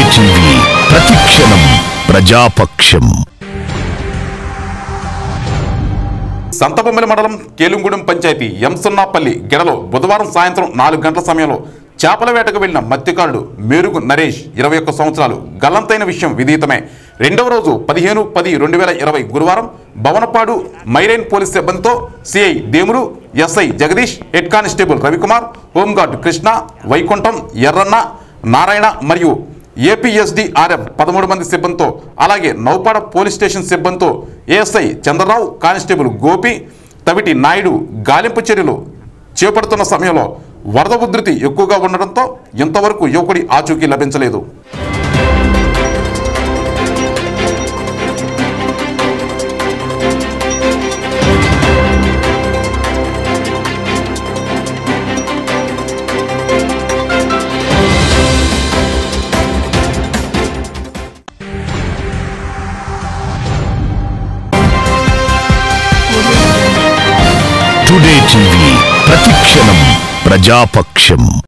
TV ప్రతిక్షణం ప్రజాపక్షం సంతబొమ్మల మండలం కేలుంగూడెం పంచాయతీ ఎంసున్నాపల్లి గెడలో బుధవారం సాయంత్రం నాలుగు గంటల సమయంలో చేపల వేటకు వెళ్లిన మత్స్యకారుడు మేరుగు నరేష్ ఇరవై ఒక్క సంవత్సరాలు గల్లంతైన విషయం విదితమే రెండవ రోజు పదిహేను పది రెండు వేల ఇరవై గురువారం భవనపాడు మైరైన్ పోలీస్ సిబ్బందితో CI Demulu SI Jagadish head constable Ravikumar home guard Krishna Vaikuntham Erranna Narayana మరియు ఏపీఎస్డిఆర్ఎఫ్ పదమూడు మంది సిబ్బందితో అలాగే నౌపాడ పోలీస్ స్టేషన్ సిబ్బందితో ఏఎస్ఐ చంద్రరావు కానిస్టేబుల్ గోపి తవిటి నాయుడు గాలింపు చర్యలు చేపడుతున్న సమయంలో వరద ఉధృతి ఎక్కువగా ఉండడంతో ఇంతవరకు యువకుడి ఆచూకీ లభించలేదు టుడే టీవీ ప్రతిక్షణం ప్రజాపక్షం